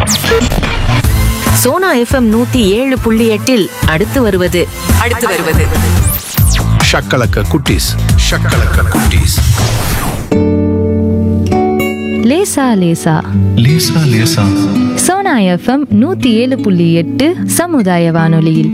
Sona FM நூத்தி ஏழு புள்ளி எட்டில் அடுத்து வருவது அடுத்து வருவது ஷக்கலக்க குட்டீஸ் ஷக்கலக்க குட்டீஸ் லேசா லேசா லேசா லேசா சோனா எஃப்எம் நூத்தி ஏழு புள்ளி எட்டு சமுதாய வானொலியில்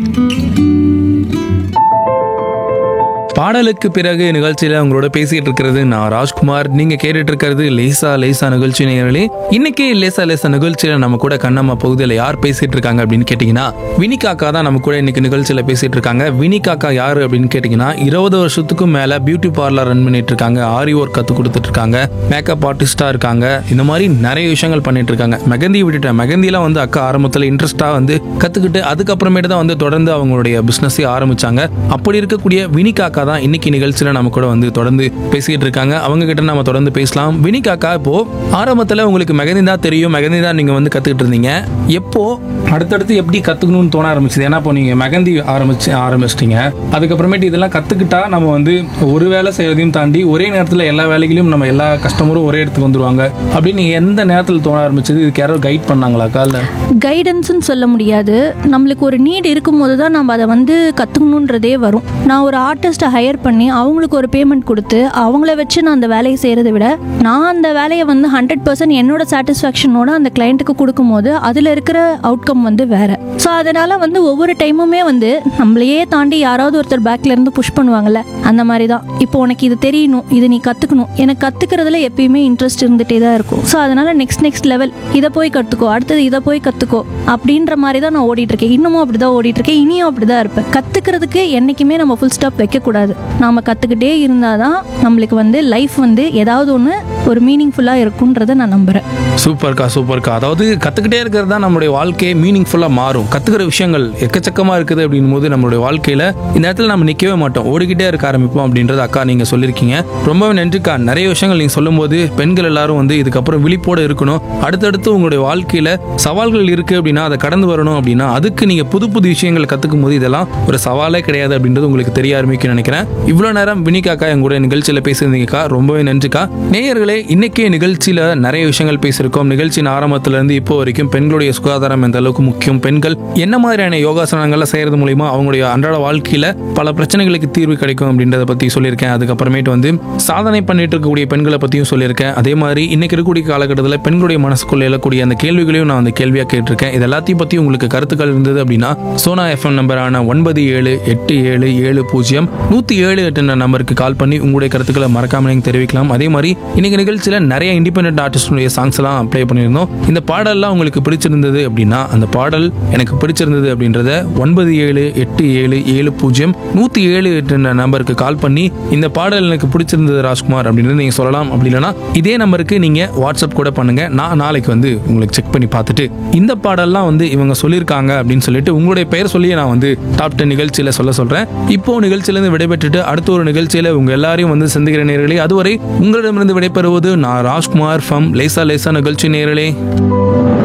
பாடலுக்கு பிறகு நிகழ்ச்சியில உங்களோட பேசிட்டு இருக்கிறது நான் ராஜ்குமார் நீங்க கேட்டுட்டு இருக்கிறது லேசா லேசா நிகழ்ச்சி நேயர்களே இன்னைக்கு லேசா லேசா நிகழ்ச்சியில நம்ம கூட கண்ணம்மா பகுதியில் யார் பேசிட்டு இருக்காங்க அப்படின்னு கேட்டீங்கன்னா வினி காக்கா தான் நம்ம கூட இன்னைக்கு நிகழ்ச்சியில பேசிட்டு இருக்காங்க வினி காக்கா யாரு அப்படின்னு கேட்டீங்கன்னா இருபது வருஷத்துக்கும் மேல பியூட்டி பார்லர் ரன் பண்ணிட்டு இருக்காங்க ஆரி ஒர்க் கத்து கொடுத்துட்டு இருக்காங்க மேக்கப் ஆர்டிஸ்டா இருக்காங்க இந்த மாதிரி நிறைய விஷயங்கள் பண்ணிட்டு இருக்காங்க மெகந்தி விட்டுட்டேன் மெகந்திலாம் வந்து அக்கா ஆரம்பத்தில் இன்ட்ரெஸ்டா வந்து கத்துக்கிட்டு அதுக்கப்புறமேட்டு தான் வந்து தொடர்ந்து அவங்களுடைய பிசினஸே ஆரம்பிச்சாங்க அப்படி இருக்கக்கூடிய வினி காக்கா தான் இன்னைக்கு நிகழ்ச்சியில நம்ம கூட வந்து தொடர்ந்து பேசிக்கிட்டு இருக்காங்க அவங்க கிட்ட நம்ம தொடர்ந்து பேசலாம் வினி காக்கா இப்போ ஆரம்பத்துல உங்களுக்கு மெகந்தி தான் தெரியும் மெகந்தி தான் நீங்க வந்து கத்துக்கிட்டு இருந்தீங்க எப்போ அடுத்தடுத்து எப்படி கத்துக்கணும்னு தோண ஆரம்பிச்சது ஏன்னா இப்போ நீங்க மெகந்தி ஆரம்பிச்சு ஆரம்பிச்சிட்டீங்க அதுக்கப்புறமேட்டு இதெல்லாம் கத்துக்கிட்டா நம்ம வந்து ஒரு வேலை செய்யறதையும் தாண்டி ஒரே நேரத்தில் எல்லா வேலைகளையும் நம்ம எல்லா கஸ்டமரும் ஒரே இடத்துக்கு வந்துருவாங்க அப்படின்னு எந்த நேரத்தில் தோண ஆரம்பிச்சது இதுக்கு யாரோ கைட் பண்ணாங்களாக்கா இல்லை கைடன்ஸ்னு சொல்ல முடியாது நம்மளுக்கு ஒரு நீட் இருக்கும்போது தான் நம்ம அதை வந்து கற்றுக்கணுன்றதே வரும் நான் ஒரு ஆர்டிஸ்ட்டை ஹையர் பண்ணி அவங்களுக்கு ஒரு பேமெண்ட் கொடுத்து அவங்கள வச்சு நான் அந்த வேலையை செய்கிறத விட நான் அந்த வேலையை வந்து ஹண்ட்ரட் பர்சன்ட் என்னோட சாட்டிஸ்ஃபேக்ஷனோட அந்த கிளைண்ட்டுக்கு கொடுக்கும்போது அதில் இருக்கிற அவுட்கம் வந்து வேற ஸோ அதனால வந்து ஒவ்வொரு டைமுமே வந்து நம்மளையே தாண்டி யாராவது ஒருத்தர் பேக்ல இருந்து புஷ் பண்ணுவாங்கல்ல அந்த மாதிரி தான் இப்போ உனக்கு இது தெரியணும் இது நீ கற்றுக்கணும் எனக்கு கற்றுக்கிறதுல எப்பயுமே இன்ட்ரெஸ்ட் இருந்துகிட்டே தான் இருக்கும் ஸோ அதனால நெக்ஸ்ட் நெக்ஸ்ட் லெவல் இதை போய் கற்றுக்கோ அடுத்தது இதை போய் கற்றுக்கோ அப்படின்ற மாதிரி தான் நான் ஓடிட்டு இருக்கேன் இன்னமும் அப்படி தான் ஓடிட்டு இருக்கேன் இனியும் அப்படி தான் இருப்பேன் கற்றுக்கிறதுக்கு என்றைக்குமே நம்ம ஃபுல் ஸ்டாப் வைக்கக்கூடாது நாம் கற்றுக்கிட்டே இருந்தால் தான் நம்மளுக்கு வந்து லைஃப் வந்து ஏதாவது ஒன்று ஒரு மீனிங்ஃபுல்லாக இருக்குன்றதை நான் நம்புகிறேன் சூப்பர்க்கா சூப்பர்க்கா அதாவது கற்றுக்கிட்டே இருக்கிறது தான் நம்மளுடைய வாழ்க்கையை மீனிங்ஃபுல்லாக மாறும் கற்றுக்கிற விஷயங்கள் எக்கச்சக்கமாக இருக்குது அப்படின்னும் போது நம்மளுடைய வாழ்க்கையில் இந்த இடத்துல நம்ம நிற்கவே மாட்டோம் ஓடிக்கிட்டே இருக்க ஆரம்பிப்போம் அப்படின்றது அக்கா நீங்கள் சொல்லியிருக்கீங்க ரொம்பவே நன்றிக்கா நிறைய விஷயங்கள் நீங்கள் சொல்லும்போது பெண்கள் எல்லாரும் வந்து இதுக்கப்புறம் விழிப்போடு இருக்கணும் அடுத்தடுத்து உங்களுடைய வாழ்க்கையில் சவால்கள் இருக்குது அப்படின்னா அதை கடந்து வரணும் அப்படின்னா அதுக்கு நீங்கள் புது புது விஷயங்களை கற்றுக்கும் போது இதெல்லாம் ஒரு சவாலே கிடையாது அப்படின்றது உங்களுக்கு தெரிய ஆரம்பிக்கும் நினைக்கிறேன் இவ்வளோ நேரம் வினிகாக்கா என் கூட நிகழ்ச்சியில் பேசியிருந்தீங்கக்கா ரொம்பவே நன்றிக்கா நேயர்களே இன்னைக்கு நிகழ்ச்சியில் நிறைய விஷயங்கள் பேசியிருக்கோம் நிகழ்ச்சியின் ஆரம்பத்துல இருந்து இப்போ வரைக்கும் பெண்களுடைய சுகாதாரம் எந்த அளவுக்கு முக்கியம் பெண்கள் என்ன மாதிரியான யோகாசனங்களை செய்யறது மூலியமா அவங்களுடைய அன்றாட வாழ்க்கையில பல பிரச்சனைகளுக்கு தீர்வு கிடைக்கும் அப்படின்றத பத்தி சொல்லியிருக்கேன் அதுக்கப்புறமேட்டு வந்து சாதனை பண்ணிட்டு இருக்கக்கூடிய பெண்களை பத்தியும் சொல்லியிருக்கேன் அதே மாதிரி இன்னைக்கு இருக்கக்கூடிய காலகட்டத்தில் பெண்களுடைய மனசுக்குள்ள எழக்கூடிய அந்த கேள்விகளையும் நான் அந்த கேள்வியாக கேட்டிருக்கேன் இது எல்லாத்தையும் பத்தி உங்களுக்கு கருத்துக்கள் இருந்தது அப்படின்னா சோனா எஃப்எம் நம்பரான ஒன்பது ஏழு எட்டு ஏழு ஏழு பூஜ்ஜியம் நூற்றி ஏழு எட்டுன்ற நம்பருக்கு கால் பண்ணி உங்களுடைய கருத்துக்களை மறக்காம நீங்கள் தெரிவிக்கலாம் அதே மாதிரி இன்னைக்கு நிகழ்ச்சியில் நிறைய இண்டிபெண்டன்ட் ஆர்டிஸ்டுடைய சாங்ஸ் எல்லாம் ப்ளே பண்ணியிருந்தோம் இந்த பாடல்லாம் உங்களுக்கு பிடிச்சிருந்தது அப்படின்னா அந்த பாடல் எனக்கு பிடிச்சிருந்தது அப்படின்றத ஒன்பது ஏழு எட்டு ஏழு ஏழு பூஜ்ஜியம் நூற்றி ஏழு எட்டுன்ற நம்பருக்கு கால் பண்ணி இந்த பாடல் எனக்கு பிடிச்சிருந்தது ராஜ்குமார் அப்படின்றது நீங்கள் சொல்லலாம் அப்படி இல்லைன்னா இதே நம்பருக்கு நீங்கள் வாட்ஸ்அப் கூட பண்ணுங்க நான் நாளைக்கு வந்து உங்களுக்கு செக் பண்ணி பார்த்துட்டு இந்த பாடல்லாம் வந்து இவங்க சொல்லியிருக்காங்க அப்படின்னு சொல்லிட்டு உங்களுடைய பெயர் சொல்லியே நான் வந்து டாப் டென் நிகழ்ச்சியில் சொல்ல சொல்கிறேன் இப்போ நிகழ்ச்சியிலேருந்து விடைபெற்றுட்டு அடுத்த ஒரு நிகழ்ச்சியில் உங்க எல்லாரையும் வந்து சந்திக்கிற நேர்களே அதுவரை உங்களிடமிருந்து விடைபெறுவது நான் ராஜ்குமார் ஃப்ரம் லேசா லேசா நிகழ்ச்சி நேர்களே